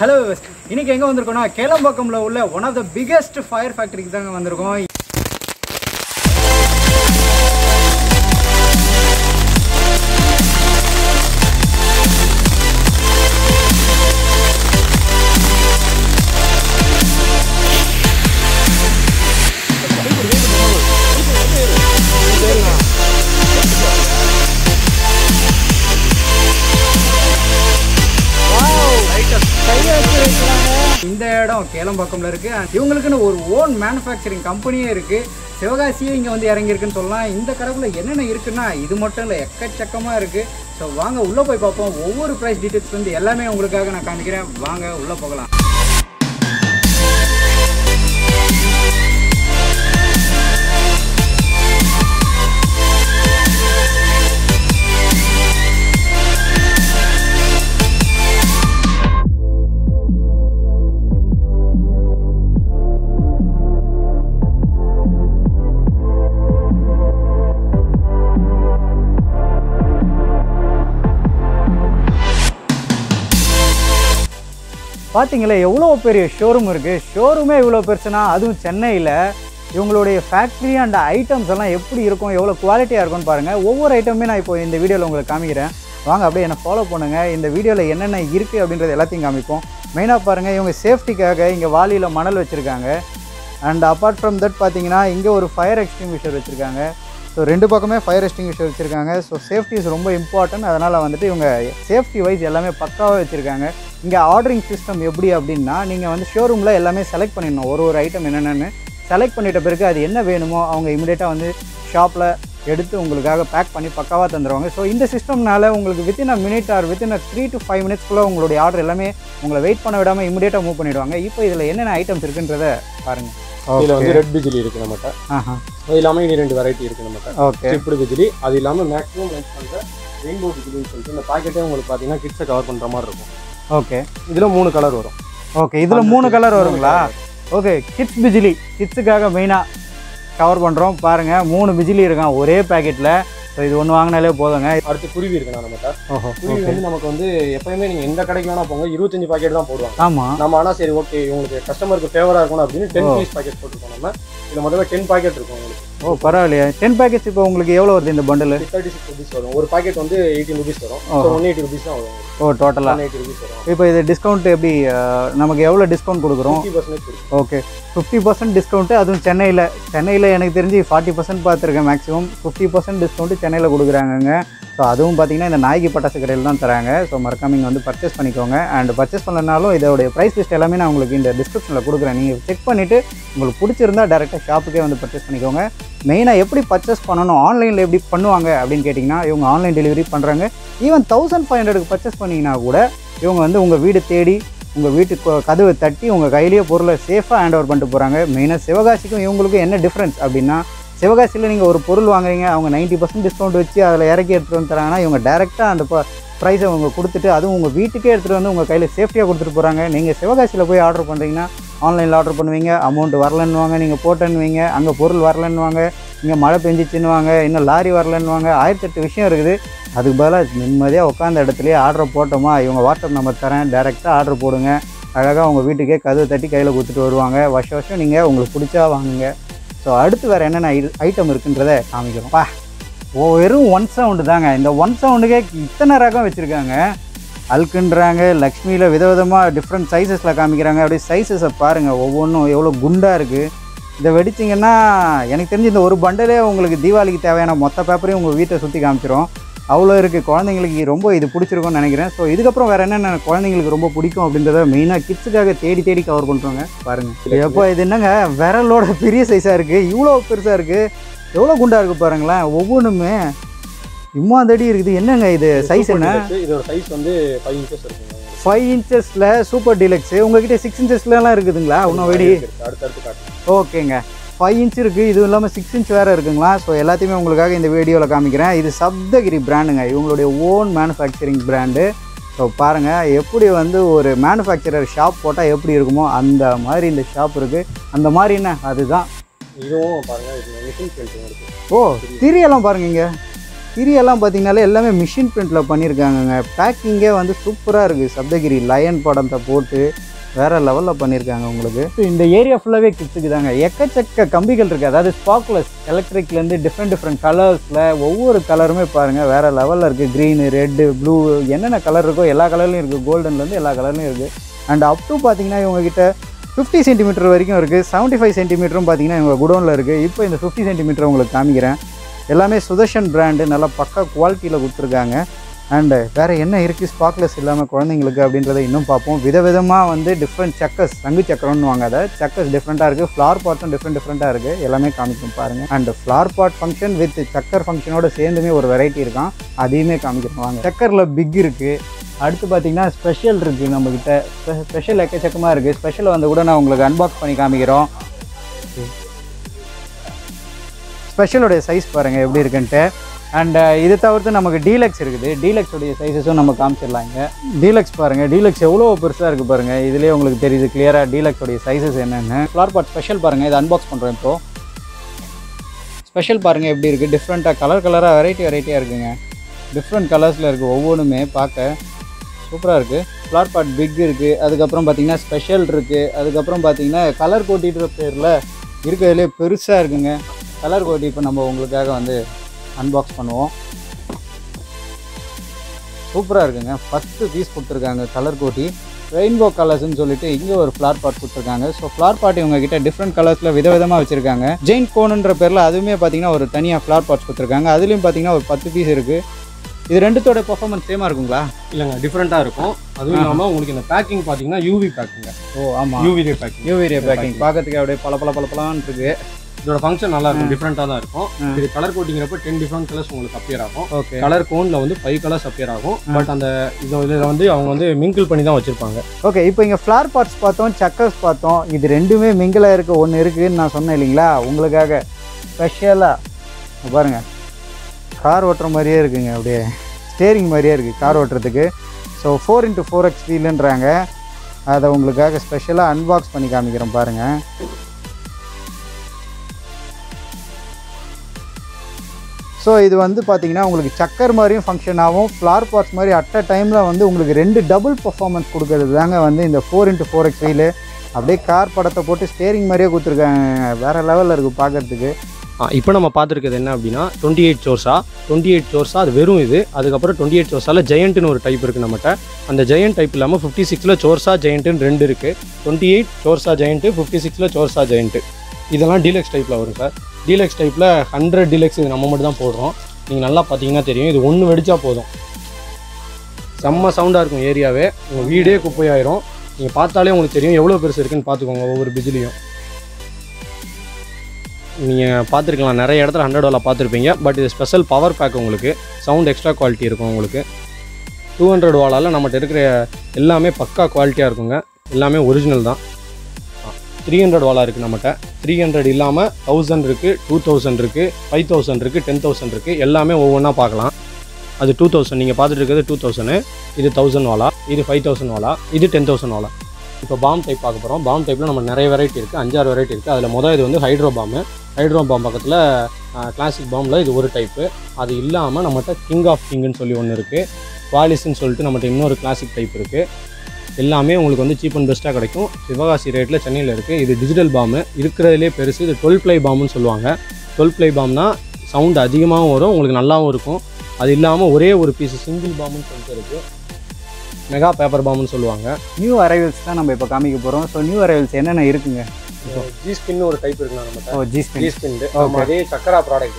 Hello இன்னைக்கு எங்கே வந்திருக்கோம்னா கேளம்பாக்கம்ல உள்ள one of the biggest fire ஃபேக்டரிக்கு தாங்க வந்திருக்கோம் இந்த இடம் கேளம்பாக்கம்ல இருக்கு And இவங்களுக்குன்னு ஒரு ஓன் மேனுஃபேக்சரிங் கம்பெனியே இருக்கு சிவகாசியே இங்கே வந்து இறங்கியிருக்குன்னு சொல்லலாம் இந்த கடைக்குள்ள என்னென்ன இருக்குன்னா இது மட்டும் இல்லை எக்கச்சக்கமாக இருக்கு ஸோ வாங்க உள்ளே போய் பார்ப்போம் ஒவ்வொரு ப்ரைஸ் டீட்டெயில்ஸ் வந்து எல்லாமே உங்களுக்காக நான் காமிக்கிறேன் வாங்க உள்ளே போகலாம் பார்த்தீங்களா எவ்வளோ பெரிய ஷோரூம் இருக்குது ஷோரூமே இவ்வளோ பெருசுனா அதுவும் சென்னையில் இவங்களுடைய ஃபேக்ட்ரி அண்ட் ஐட்டம்ஸ் எல்லாம் எப்படி இருக்கும் எவ்வளோ குவாலிட்டியாக இருக்கும்னு பாருங்கள் ஒவ்வொரு ஐட்டமுமே நான் இப்போ இந்த வீடியோவில் உங்களுக்கு காமிக்கிறேன் வாங்க அப்படியே என்னை ஃபாலோ பண்ணுங்கள் இந்த வீடியோவில் என்னென்ன இருக்குது அப்படின்றது எல்லாத்தையும் காமிப்போம் மெயினாக பாருங்கள் இவங்க சேஃப்டிக்காக இங்கே வாளியில் மணல் வச்சுருக்காங்க அண்ட் அப்பார்ட் ஃப்ரம் தட் பார்த்தீங்கன்னா இங்கே ஒரு ஃபயர் எக்ஸ்டிங்விஷர் வச்சுருக்காங்க ஸோ ரெண்டு பக்கமே ஃபயர் எக்ஸ்டிங்விஷர் வச்சுருக்காங்க ஸோ சேஃப்டி இஸ் ரொம்ப இம்பார்ட்டன்ட் அதனால் வந்துட்டு இவங்க சேஃப்டி வைஸ் எல்லாமே பக்காவாக வச்சுருக்காங்க இங்கே ஆர்டரிங் சிஸ்டம் எப்படி அப்படின்னா நீங்கள் வந்து ஷோரூமில் எல்லாமே செலக்ட் பண்ணிடணும் ஒரு ஒரு ஐட்டம் என்னென்னு செலக்ட் பண்ணிட்ட பிறகு அது என்ன வேணுமோ அவங்க இமிடியேட்டாக வந்து ஷாப்பில் எடுத்து உங்களுக்காக பேக் பண்ணி பக்காவாக தந்துடுவாங்க ஸோ இந்த சிஸ்டம்னால உங்களுக்கு within a minute or within a three to five மினிட்ஸ்க்குள்ளே உங்களுடைய ஆர்டர் எல்லாமே உங்களை வெயிட் பண்ண விடாமல் இமிடியேட்டாக மூவ் பண்ணிடுவாங்க இப்போ இதில் என்னென்ன ஐட்டம்ஸ் இருக்குன்றத பாருங்கள் இதில் வந்து ரெட் பிஜிலி இருக்கு நம்மகிட்ட ஆஹா அது இல்லாமல் இனி ரெண்டு வெரைட்டி இருக்கு நம்மகிட்ட ஓகே சிப்டு பிஜிலி அது இல்லாமல் மேக்ஸிமம் லைக் பண்ணுற ரெயின்போ பிஜிலின்னு சொல்லிட்டு இந்த பாக்கெட்டே உங்களுக்கு பார்த்தீங்கன்னா கிட்ஸை கவர் பண்ணுற மாதிரி இருக்கும் ஓகே இதில் மூணு கலர் வரும் ஓகே இதில் மூணு கலர் வருங்களா ஓகே கிட்ஸ் பிஜிலி கிட்ஸுக்காக மெயினாக கவர் பண்ணுறோம் பாருங்கள் மூணு பிஜிலி இருக்கான் ஒரே பேக்கெட்டில் ஸோ இது ஒன்று வாங்கினாலே போதுங்க அடுத்து குருவி இருக்குண்ணா நம்மகிட்ட ஓஹோ குருவி ஓகே வந்து நமக்கு வந்து எப்பயுமே நீங்கள் எந்த கடைக்கு வேணா போங்க இருபத்தஞ்சு பாக்கெட் தான் போடுவாங்க ஆமாம் நம்ம ஆனால் சரி ஓகே உங்களுக்கு கஸ்டமருக்கு ஃபேவராக இருக்கணும் அப்படின்னு டென் ஓ. பீஸ் பாக்கெட் போட்டுருக்கோம் நம்ம இதில் முதல்ல டென் பாக்கெட் இருக்கும் உங்களுக்கு ஓ பரவாயில்லையே டென் பேக்கெட்ஸ் இப்போ உங்களுக்கு எவ்வளோ வருது இந்த பண்டில் தேர்ட்டி சிக்ஸ் ருபீஸ் வரும் ஒரு பாக்கெட் வந்து எயிட்டீன் ருபீஸ் வரும் ஓஹோ. ஒன் எயிட்டி ருபீஸ் தான் வரும் ஓ டோட்டலாக ஒன் எயிட்டி ருபீஸ் வரும் இப்போ இது டிஸ்கவுண்ட் எப்படி அஹ், நமக்கு எவ்வளோ டிஸ்கவுண்ட் கொடுக்குறோம் ஃபிஃப்டி பர்சன்டேஜ் கொடுக்கும் ஓகே ஃபிஃப்டி பர்சன்ட் டிஸ்கவுண்ட்டு அதுவும் சென்னையில் சென்னையில் எனக்கு தெரிஞ்சு ஃபார்ட்டி பர்சன்ட் பார்த்துருக்கேன் மேக்ஸிமம் ஃபிஃப்டி பர்சன்ட் டிஸ்கவுண்ட்டு சென்னையில் கொடுக்குறாங்கங்க ஸோ அதுவும் பார்த்தீங்கன்னா இந்த நாய்க்கு பட்டாசு கடையில் தான் தராங்க ஸோ மறக்காம இங்கே வந்து பர்ச்சேஸ் பண்ணிக்கோங்க அண்ட் பர்ச்சேஸ் பண்ணலனாலும் இதோடைய ப்ரைஸ் லிஸ்ட் எல்லாமே நான் உங்களுக்கு இந்த டிஸ்கிரிப்ஷனில் கொடுக்குறேன் நீங்கள் செக் பண்ணிவிட்டு உங்களுக்கு பிடிச்சிருந்தா டேரெக்டாக ஷாப்புக்கே வந்து பர்ச்சேஸ் பண்ணிக்கோங்க மெயினாக எப்படி பர்ச்சேஸ் பண்ணணும் ஆன்லைனில் எப்படி பண்ணுவாங்க அப்படின்னு கேட்டிங்கன்னா இவங்க ஆன்லைன் டெலிவரி பண்ணுறாங்க ஈவன் தௌசண்ட் ஃபைவ் ஹண்ட்ரடுக்கு பர்ச்சேஸ் பண்ணிங்கன்னா கூட இவங்க வந்து உங்கள் வீடு தேடி உங்கள் வீட்டுக்கு கதவை தட்டி உங்கள் கையிலேயே பொருளை சேஃபாக ஹேண்ட் ஓவர் பண்ணிட்டு போகிறாங்க மெயினாக சிவகாசிக்கும் இவங்களுக்கும் என்ன டிஃப்ரென்ஸ் அப்படின்னா சிவகாசியில் நீங்கள் ஒரு பொருள் வாங்குறீங்க அவங்க 90% பர்சன்ட் டிஸ்கவுண்ட் வச்சு அதில் இறக்கி எடுத்துகிட்டு வந்து தராங்கன்னா இவங்க டேரெக்டாக அந்த ப்ரைஸை அவங்க கொடுத்துட்டு அதுவும் உங்கள் வீட்டுக்கே எடுத்துகிட்டு வந்து உங்கள் கையில் சேஃப்டியாக கொடுத்துட்டு போகிறாங்க நீங்கள் சிவகாசியில் போய் ஆர்டர் பண்ணுறீங்கன்னா ஆன்லைனில் ஆர்டர் பண்ணுவீங்க அமௌண்ட் வரலன்னுவாங்க நீங்கள் போட்டேன்னுவீங்க அங்கே பொருள் வரலன்னுவாங்க இங்கே மழை பெஞ்சிச்சுன்னுவாங்க இன்னும் லாரி வரலன்னுவாங்க ஆயிரத்தெட்டு விஷயம் இருக்குது அதுக்கு பதிலாக நிம்மதியாக உட்காந்த இடத்துலயே ஆர்டர் போட்டோமா இவங்க வாட்ஸ்அப் நம்பர் தரேன் டேரெக்டாக ஆர்டர் போடுங்க அழகாக உங்கள் வீட்டுக்கே கதவு தட்டி கையில் கொடுத்துட்டு வருவாங்க வருஷம் வருஷம் நீங்கள் உங்களுக்கு பிடிச்சா வாங்குங்க ஸோ அடுத்து வேறு என்னென்ன ஐட்டம் இருக்குன்றதை காமிக்கிறோம் பா ஓ வெறும் ஒன் சவுண்டு தாங்க இந்த ஒன் சவுண்டுக்கே இத்தனை ரகம் வச்சுருக்காங்க அல்குன்றாங்க லக்ஷ்மியில் விதவிதமாக டிஃப்ரெண்ட் சைஸஸில் காமிக்கிறாங்க அப்படியே சைஸஸை பாருங்கள் ஒவ்வொன்றும் எவ்வளோ குண்டாக இருக்குது இதை வெடிச்சிங்கன்னா எனக்கு தெரிஞ்சு இந்த ஒரு பண்டலே உங்களுக்கு தீபாவளிக்கு தேவையான மொத்த பேப்பரையும் உங்கள் வீட்டை சுற்றி காமிச்சிரும் அவ்வளோ இருக்குது குழந்தைங்களுக்கு ரொம்ப இது பிடிச்சிருக்கும்னு நினைக்கிறேன் ஸோ இதுக்கப்புறம் வேறு என்னென்ன குழந்தைங்களுக்கு ரொம்ப பிடிக்கும் அப்படின்றத மெயினாக கிட்ஸுக்காக தேடி தேடி கவர் பண்ணுறாங்க பாருங்கள் எப்போ இது என்னங்க விரலோட பெரிய சைஸாக இருக்குது இவ்வளோ பெருசாக இருக்குது எவ்வளோ குண்டாக இருக்குது பாருங்களேன் ஒவ்வொன்றுமே இம்மாந்தடி இருக்குது என்னங்க இது சைஸ் என்ன இதோட சைஸ் வந்து ஃபைவ் இன்ச்சஸ் இருக்குங்க ஃபைவ் இன்ச்சஸில் சூப்பர் டீலக்ஸு உங்ககிட்ட சிக்ஸ் இன்ச்சஸ்லலாம் இருக்குதுங்களா இன்னும் வெடி அடுத்தடுத்து காட்டுங்க ஓகேங்க ஃபைவ் இன்ச் இருக்குது இதுவும் இல்லாமல் சிக்ஸ் இன்ச் வேறு இருக்குங்களா ஸோ எல்லாத்தையுமே உங்களுக்காக இந்த வீடியோவில் காமிக்கிறேன் இது சப்தகிரி பிராண்டுங்க இவங்களுடைய ஓன் மேனுஃபேக்சரிங் பிராண்டு ஸோ பாருங்கள் எப்படி வந்து ஒரு மேனுஃபேக்சரர் ஷாப் போட்டால் எப்படி இருக்குமோ அந்த மாதிரி இந்த ஷாப் இருக்குது அந்த மாதிரி என்ன அதுதான் இதுவும் பாருங்க இது மிஷின் பெயிண்டிங் இருக்கு ஓ திரியெல்லாம் பாருங்க இங்கே திரியெல்லாம் பார்த்தீங்கனாலே எல்லாமே மிஷின் பிரிண்டில் பண்ணியிருக்காங்கங்க பேக்கிங்கே வந்து சூப்பராக இருக்குது சப்தகிரி லயன் படத்தை போட்டு வேறு லெவலில் பண்ணியிருக்காங்க உங்களுக்கு இந்த ஏரியா ஃபுல்லாகவே கிட்ஸுக்கு தாங்க எக்கச்சக்க கம்பிகள் இருக்குது அதாவது ஸ்பாக்லெஸ் எலக்ட்ரிக்லேருந்து டிஃப்ரெண்ட் டிஃப்ரெண்ட் கலர்ஸில் ஒவ்வொரு கலருமே பாருங்கள் வேறு லெவலில் இருக்குது க்ரீனு ரெட்டு ப்ளூ என்னென்ன கலர் இருக்கோ எல்லா கலர்லையும் இருக்குது கோல்டன்லேருந்து எல்லா கலர்லையும் இருக்குது அண்ட் அப் டு பார்த்தீங்கன்னா இவங்ககிட்ட ஃபிஃப்டி சென்டிமீட்டர் வரைக்கும் இருக்குது செவன்ட்டி ஃபைவ் சென்டிமீட்டரும் பார்த்தீங்கன்னா இவங்க குடோனில் இருக்குது இப்போ இந்த ஃபிஃப்டி சென்டிமீட்டர் உங்களுக்கு காமிக்கிறேன் எல்லாமே சுதர்ஷன் பிராண்டு நல்லா பக்கா குவாலிட்டியில் கொடுத்துருக்காங்க அண்டு வேறு என்ன இருக்குது ஸ்பாக்லெஸ் இல்லாமல் குழந்தைங்களுக்கு அப்படின்றத இன்னும் பார்ப்போம் விதவிதமாக வந்து டிஃப்ரெண்ட் சக்கஸ் சங்கு சக்கரம்னு வாங்க அதை சக்கஸ் டிஃப்ரெண்ட்டாக இருக்குது ஃப்ளார் பாட்டும் டிஃப்ரெண்ட் டிஃப்ரெண்ட்டாக இருக்குது எல்லாமே காமிக்கும் பாருங்கள் and flower pot function with சக்கர் ஃபங்க்ஷனோட சேர்ந்துமே ஒரு வெரைட்டி இருக்கான் அதையுமே காமிக்கிறோம் வாங்க சக்கரில் பிக் இருக்குது அடுத்து பார்த்தீங்கன்னா ஸ்பெஷல் இருக்குது நம்மக்கிட்ட ஸ்பெஷல் எக்கச்சக்கமாக இருக்குது ஸ்பெஷல் வந்து கூட நான் உங்களுக்கு அன்பாக்ஸ் பண்ணி காமிக்கிறோம் ஸ்பெஷலோடைய சைஸ் பாருங்கள் எப்படி இருக்குன்ட்டு அண்ட் இது தவிர்த்து நமக்கு டீலக்ஸ் இருக்குது டீலக்ஸோடைய சைஸஸும் நம்ம காமிச்சிடலாம் இங்கே டீலக்ஸ் பாருங்கள் டீலக்ஸ் எவ்வளோ பெருசாக இருக்குது பாருங்கள் இதுலேயே உங்களுக்கு தெரியுது கிளியராக டீலக்ஸோடைய சைஸஸ் என்னென்னு ஃப்ளார் பாட் ஸ்பெஷல் பாருங்கள் இதை அன்பாக்ஸ் பண்ணுறோம் இப்போது ஸ்பெஷல் பாருங்கள் எப்படி இருக்குது டிஃப்ரெண்ட்டாக கலர் கலராக வெரைட்டி வெரைட்டியாக இருக்குங்க டிஃப்ரெண்ட் கலர்ஸில் இருக்குது ஒவ்வொன்றுமே பார்க்க சூப்பராக இருக்குது ஃப்ளார் பாட் பிக் இருக்குது அதுக்கப்புறம் பார்த்தீங்கன்னா ஸ்பெஷல் இருக்குது அதுக்கப்புறம் பார்த்தீங்கன்னா கலர் கோட்டின்ற பேரில் இருக்கிறதுலே பெருசாக இருக்குங்க கலர் கோட்டி இப்போ நம்ம உங்களுக்காக வந்து அன்பாக்ஸ் பண்ணுவோம் சூப்பராக இருக்குங்க பத்து பீஸ் கொடுத்துருக்காங்க கலர் கோட்டி ரெயின்போ கலர்ஸ்னு சொல்லிட்டு இங்கே ஒரு ஃப்ளார் பாட் கொடுத்துருக்காங்க ஸோ ஃப்ளார் பாட் இவங்க கிட்ட டிஃப்ரெண்ட் கலர்ஸில் விதவிதமாக வச்சுருக்காங்க ஜெயின் கோனுன்ற பேரில் அதுவுமே பார்த்தீங்கன்னா ஒரு தனியாக ஃப்ளார் பாட்ஸ் கொடுத்துருக்காங்க அதுலேயும் பார்த்தீங்கன்னா ஒரு பத்து பீஸ் இருக்குது இது ரெண்டுத்தோட பர்ஃபார்மன்ஸ் சேமாக இருக்குங்களா இல்லைங்க டிஃப்ரெண்ட்டாக இருக்கும் அதுவும் இல்லாமல் உங்களுக்கு இந்த பேக்கிங் பார்த்தீங்கன்னா யூவி பேக்கிங்க ஓ ஆமாம் யூவி ரே பேக்கிங் யூவிரிய பேக்கிங் பார்க்கறதுக்கு அப்படியே பல பல பல பலான்னு இருக்கு இதோட ஃபங்க்ஷன் நல்லா இருக்கும் டிஃப்ரெண்ட்டாக தான் இருக்கும் இது கலர் கோட்டிங்கிறப்ப டென் டிஃப்ரெண்ட் கலர்ஸ் உங்களுக்கு அப்பியர் ஆகும் ஓகே கலர் கோனில் வந்து ஃபைவ் கலர்ஸ் அப்பியர் ஆகும் பட் அந்த இது இதில் வந்து அவங்க வந்து மிங்கிள் பண்ணி தான் வச்சுருப்பாங்க ஓகே இப்போ இங்கே ஃப்ளார் பார்ட்ஸ் பார்த்தோம் சக்கர்ஸ் பார்த்தோம் இது ரெண்டுமே மிங்கிளாக இருக்க ஒன்று இருக்குதுன்னு நான் சொன்னேன் இல்லைங்களா உங்களுக்காக ஸ்பெஷலாக பாருங்க கார் ஓட்டுற மாதிரியே இருக்குங்க அப்படியே ஸ்டேரிங் மாதிரியே இருக்குது கார் ஓட்டுறதுக்கு so four into four x வீலுன்றாங்க அதை உங்களுக்காக ஸ்பெஷலாக அன்பாக்ஸ் பண்ணி காமிக்கிறேன் பாருங்கள் ஸோ இது வந்து பார்த்தீங்கன்னா உங்களுக்கு சக்கர் மாதிரியும் ஃபங்க்ஷன் ஆகும் ஃப்ளார் பார்ட்ஸ் மாதிரி அட் அ டைமில் வந்து உங்களுக்கு ரெண்டு டபுள் பர்ஃபார்மன்ஸ் கொடுக்கறது தாங்க வந்து இந்த four into four x wheel அப்படியே கார் படத்தை போட்டு ஸ்டேரிங் மாதிரியே கொடுத்துருக்காங்க வேறு லெவலில் இருக்குது பார்க்கறதுக்கு இப்போ நம்ம பார்த்துருக்கிறது என்ன அப்படின்னா டுவெண்ட்டி எயிட் சோர்ஸா டுவெண்ட்டி எயிட் சோர்ஸா அது வெறும் இது அதுக்கப்புறம் டுவெண்ட்டி எயிட் சோர்ஸால ஜெயண்ட்னு ஒரு டைப் இருக்குது நம்மகிட்ட அந்த ஜெயண்ட் டைப் இல்லாமல் ஃபிஃப்டி சிக்ஸில் சோர்ஸா ஜெயண்ட்டுன்னு ரெண்டு இருக்குது டுவெண்ட்டி எயிட் சோர்ஸா ஜெயண்ட்டு ஃபிஃப்டி சிக்ஸில் சோர்ஸா ஜெயண்ட்டு இதெல்லாம் டீலக்ஸ் டைப்பில் வரும் சார் டீலக்ஸ் டைப்பில் ஹண்ட்ரட் டீலக்ஸ் இது நம்ம மட்டும் தான் போடுறோம் நீங்கள் நல்லா பார்த்தீங்கன்னா தெரியும் இது ஒன்று வெடிச்சா போதும் செம்ம சவுண்டாக இருக்கும் ஏரியாவே உங்கள் வீடே குப்பையாயிரும் நீங்கள் பார்த்தாலே உங்களுக்கு தெரியும் எவ்வளோ பெருசு இருக்குன்னு பார்த்துக்கோங்க ஒவ்வொரு பிஜிலியும் நீங்கள் பார்த்துருக்கலாம் நிறைய இடத்துல ஹண்ட்ரட் வாலா பார்த்துருப்பீங்க பட் இது ஸ்பெஷல் பவர் பேக் உங்களுக்கு சவுண்ட் எக்ஸ்ட்ரா குவாலிட்டி இருக்கும் உங்களுக்கு டூ ஹண்ட்ரட் வாலால் நம்மகிட்ட இருக்கிற எல்லாமே பக்கா குவாலிட்டியாக இருக்குங்க எல்லாமே ஒரிஜினல் தான் த்ரீ ஹண்ட்ரட் வாலா இருக்குது நம்மகிட்ட த்ரீ ஹண்ட்ரட் இல்லாமல் தௌசண்ட் இருக்குது டூ தௌசண்ட் இருக்குது ஃபைவ் தௌசண்ட் இருக்குது டென் தௌசண்ட் இருக்குது எல்லாமே ஒவ்வொன்றா பார்க்கலாம் அது டூ தௌசண்ட் நீங்கள் பார்த்துட்டு இருக்கிறது டூ தௌசண்ட் இது தௌசண்ட் வாலா இது ஃபைவ் தௌசண்ட் வாலா இது டென் தௌசண்ட் வாலா இப்போ பாம் டைப் பார்க்க போகிறோம் பாம் டைப்பில் நம்ம நிறைய வெரைட்டி இருக்குது அஞ்சாறு வெரைட்டி இருக்குது அதில் மொதல் இது வந்து ஹைட்ரோ பாம்பு ஹைட்ரோ பாம் பக்கத்தில் கிளாசிக் பாம்பில் இது ஒரு டைப்பு அது இல்லாமல் நம்மகிட்ட கிங் ஆஃப் கிங்னு சொல்லி ஒன்று இருக்குது குவாலிஸ்ன்னு சொல்லிட்டு நம்மகிட்ட இன்னொரு கிளாசிக் டைப் இருக்குது எல்லாமே உங்களுக்கு வந்து சீப் அண்ட் பெஸ்ட்டாக கிடைக்கும் சிவகாசி ரேட்டில் சென்னையில் இருக்குது இது டிஜிட்டல் பாம்பு இருக்கிறதுலே பெருசு இது டுவெல் ப்ளை பாம்புன்னு சொல்லுவாங்க டுவெல் ப்ளை பாம்னா சவுண்ட் அதிகமாகவும் வரும் உங்களுக்கு நல்லாவும் இருக்கும் அது இல்லாமல் ஒரே ஒரு பீஸ் சிங்கிள் பாம்புன்னு சொல்லிட்டு இருக்குது மெகா பேப்பர் பாம்புன்னு சொல்லுவாங்க நியூ அரைவல்ஸ் தான் நம்ம இப்போ காமிக்க போகிறோம் ஸோ நியூ அரைவல்ஸ் என்னென்ன இருக்குங்க ஜி ஸ்பின் ஒரு டைப் இருக்குண்ணா நம்ம ஓ ஜி ஜி ஸ்பின் நம்ம அதே சக்கரா ப்ராடக்ட்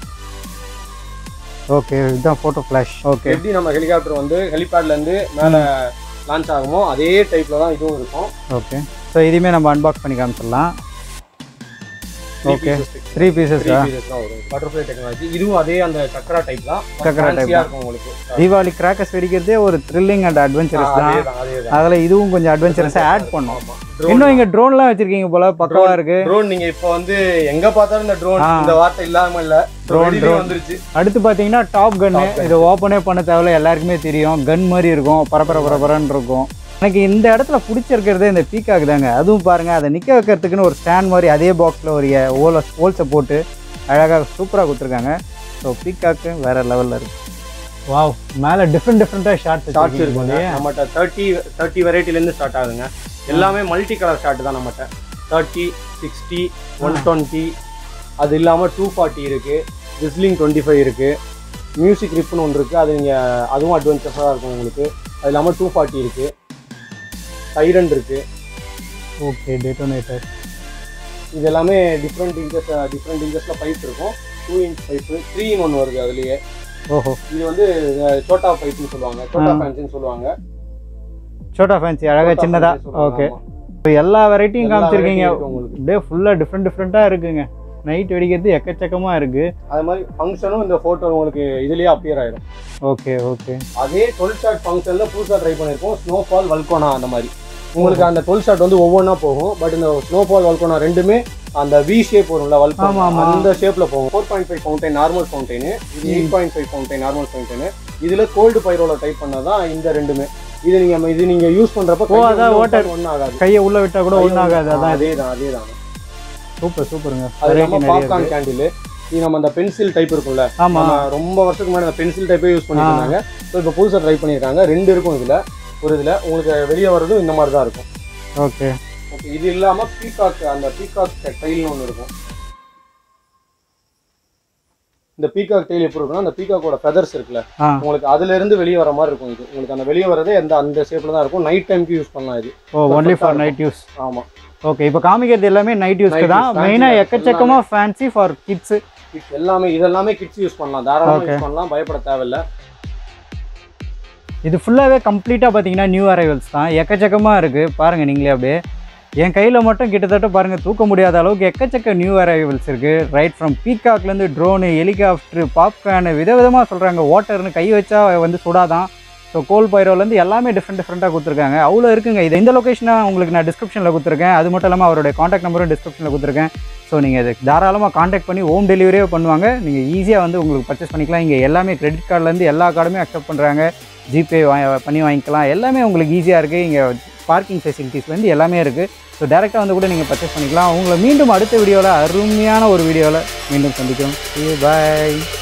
ஓகே இதுதான் ஃபோட்டோ ஃப்ளாஷ் ஓகே எப்படி நம்ம ஹெலிகாப்டர் வந்து ஹெலிபேட்ல இருந்து மேலே லான்ச் ஆகுமோ அதே டைப்ல தான் இதுவும் இருக்கும் ஓகே ஸோ இதையுமே நம்ம அன்பாக்ஸ் பண்ணி காமிச்சிடலாம் okay three pieces three pieces தான் வரும் பட்டர்ஃப்ளை டெக்னாலஜி இதுவும் அதே அந்த சக்கரா டைப் தான் சக்கரா type ஃபேன்சியாக தான். இருக்கும் உங்களுக்கு தீபாவளி கிராக்கர்ஸ் வெடிக்கிறதே ஒரு த்ரில்லிங் அண்ட் அட்வென்ச்சரஸ் தான் அதே தான் அதே தான் அதில் இதுவும் கொஞ்சம் அட்வென்ச்சரஸாக ஆட் பண்ணோம் ஆமா இன்னும் இங்கே ட்ரோன்லாம் வச்சிருக்கீங்க போல பக்கவா இருக்கு ட்ரோன் நீங்க இப்போ வந்து எங்க பார்த்தாலும் இந்த ட்ரோன் ஆ. இந்த வார்த்தை இல்லாம இல்ல Drone, ட்ரோன் drone. வந்துருச்சு அடுத்து பார்த்தீங்கன்னா டாப் கன்னு இதை ஓப்பனே பண்ண தேவையில்ல எல்லாருக்குமே தெரியும் கன் மாதிரி இருக்கும் பரபர பரபரன்னு இருக்கும் எனக்கு இந்த இடத்துல பிடிச்சிருக்கிறதே இந்த பீக்காக் தாங்க அதுவும் பாருங்க அதை நிற்க வைக்கிறதுக்குன்னு ஒரு ஸ்டாண்ட் மாதிரி அதே பாக்ஸில் ஒரு ஹோல் ஹோல்ஸை போட்டு அழகாக சூப்பராக கொடுத்துருக்காங்க ஸோ பீகாக்கு வேறு லெவலில் இருக்கு வாவ் மேலே டிஃப்ரெண்ட் டிஃப்ரெண்ட்டாக ஷார்ட்ஸ் ஷார்ட்ஸ் இருக்குங்க நம்மகிட்ட தேர்ட்டி தேர்ட்டி வெரைட்டிலேருந்து ஸ்டார்ட் ஆகுதுங்க எல்லாமே மல்டி கலர் ஷார்ட் தான் நம்மகிட்ட தேர்ட்டி சிக்ஸ்டி ஒன் டுவெண்ட்டி அது இல்லாமல் டூ ஃபார்ட்டி இருக்குது விஸ்லிங் டுவெண்ட்டி ஃபைவ் இருக்குது மியூசிக் ரிப்னு ஒன்று இருக்குது அது நீங்கள் அதுவும் அட்வென்ச்சர்ஸாக இருக்கும் உங்களுக்கு அது இல்லாமல் டூ ஃபார்ட்டி இருக்குது சைரன் இருக்குது ஓகே டேட்டோனேட்டர் இது எல்லாமே டிஃப்ரெண்ட் இன்ச்சஸ் டிஃப்ரெண்ட் இன்ச்சஸில் பைப் இருக்கும் two inch pipe three in one வருது அதுலேயே ஓஹோ இது வந்து அஹ், சோட்டா பைப்னு சொல்லுவாங்க சோட்டா ஆ. ஃபேன்ஸ்னு சொல்லுவாங்க சோட்டா ஃபேன்சி அழகாக சோட்டா சின்னதாக fancy சொல்லுவாங்க, ஓகே ஆமா. இப்போ எல்லா வெரைட்டியும் எல்லா காமிச்சிருக்கீங்க variety இருக்கு உங்களுக்கு அப்படியே ஃபுல்லாக டிஃப்ரெண்ட் டிஃப்ரெண்ட்டாக இருக்குங்க நைட் வெடிக்கிறது எக்கச்சக்கமாக இருக்குது அது மாதிரி ஃபங்க்ஷனும் இந்த ஃபோட்டோ உங்களுக்கு இதுலயே அப்பியர் ஆயிடும் ஓகே ஓகே அதே டுவெல் ஷாட் ஃபங்க்ஷனில் புதுசாக ட்ரை பண்ணியிருக்கோம் ஸ்னோஃபால் வல்கோனா அந்த மாதிரி உங்களுக்கு அந்த டுவெல் ஷாட் வந்து ஒவ்வொன்றா போகும் பட் இந்த ஸ்னோஃபால் வல்கோனா ரெண்டுமே அந்த வி ஷேப் வரும்ல ஆமா, வல்கோனா ஆமா. அந்த ஷேப்பில் போகும் four point five fountain normal fountain இது eight point five fountain normal fountain இதில் கோல்டு பைரோல டைப் பண்ணது தான் இந்த ரெண்டுமே இது நீங்க இது நீங்க யூஸ் பண்றப்ப ஓ, அதான் water. ஒன்றும் ஆகாது கையை உள்ளே விட்டால் கூட ஒன்றும் ஆகாது அதான் அதே தான் அதே தான் சூப்பர் சூப்பருங்க அது வெரைட்டி இல்லாமல் நிறைய பாப்கார்ன் கேண்டில் இது நம்ம அந்த பென்சில் டைப் இருக்கும்ல ஆமாம் நம்ம ரொம்ப வருஷத்துக்கு முன்னாடி அந்த பென்சில் டைப்பே யூஸ் பண்ணிட்டு ஆ. இருந்தாங்க ஸோ இப்போ புதுசாக ட்ரை பண்ணியிருக்காங்க ரெண்டு இருக்கும் இதில் ஒரு இதில் உங்களுக்கு வெளியே வர்றதும் இந்த மாதிரி தான் இருக்கும் ஓகே ஓகே இது இல்லாமல் பீகாக் அந்த பீகாக் டைல்னு ஒன்று இருக்கும் இந்த பீகாக் டைல் எப்படி இருக்குன்னா அந்த பீகாக்கோட ஃபெதர்ஸ் இருக்குல்ல ஆ உங்களுக்கு அதுல இருந்து வெளியே வர மாதிரி இருக்கும் இது உங்களுக்கு அந்த வெளியே வரதே அந்த அந்த ஷேப்ல தான் இருக்கும் நைட் டைம்க்கு யூஸ் பண்ணலாம் இது oh only for night use ஆமா ஓகே இப்போ காமிக்கிறது எல்லாமே நைட் யூஸ்க்கு Night தான் use, fancy மெயினாக தான். எக்கச்சக்கமாக ஃபேன்சி ஃபார் கிட்ஸு கிட்ஸ் எல்லாமே இதெல்லாமே கிட்ஸ் யூஸ் பண்ணலாம் தாராளமாக Okay. யூஸ் பண்ணலாம் பயப்பட தேவையில்ல இது ஃபுல்லாகவே கம்ப்ளீட்டாக பார்த்தீங்கன்னா நியூ அரைவல்ஸ் தான் எக்கச்சக்கமாக இருக்குது பாருங்கள் நீங்களே அப்படியே என் கையில் மட்டும் கிட்டத்தட்ட பாருங்கள் தூக்க முடியாத அளவுக்கு எக்கச்சக்க நியூ அரைவல்ஸ் இருக்குது ரைட் ஃப்ரம் பீகாக்லேருந்து ட்ரோனு ஹெலிகாப்டர் பாப்கார்னு விதவிதமாக சொல்கிறாங்க வாட்டர்னு கை வச்சா வந்து சுடாதான் ஸோ கோல் பைரோலேருந்து எல்லாமே டிஃப்ரெண்ட் டிஃப்ரெண்ட்டாக கொடுத்துருக்காங்க அவ்வளோ இருக்குங்க இது இந்த லொக்கேஷனை உங்களுக்கு நான் டிஸ்கிரிப்ஷனில் கொடுத்துருக்கேன் அது மட்டும் இல்லாமல் அவருடைய காண்டாக்ட் நம்பரும் டிஸ்கிரிப்ஷனில் கொடுத்துருக்கேன் ஸோ நீங்கள் இது தாராளமாக காண்டாக்ட் பண்ணி ஹோம் டெலிவரியே பண்ணுவாங்க நீங்கள் ஈஸியாக வந்து உங்களுக்கு பர்ச்சேஸ் பண்ணிக்கலாம் இங்கே எல்லாமே கிரெடிட் கார்டுலேருந்து எல்லா கார்டுமே அக்செப்ட் பண்ணுறாங்க ஜிபே வா பண்ணி வாங்கிக்கலாம் எல்லாமே உங்களுக்கு ஈஸியாக இருக்குது இங்கே பார்க்கிங் ஃபெசிலிட்டிஸ்லேருந்து எல்லாமே இருக்குது ஸோ டேரெக்டாக வந்து கூட நீங்கள் பர்ச்சேஸ் பண்ணிக்கலாம் உங்களை மீண்டும் அடுத்த வீடியோவில் அருமையான ஒரு வீடியோவில் மீண்டும் சந்திக்கிறோம் பாய்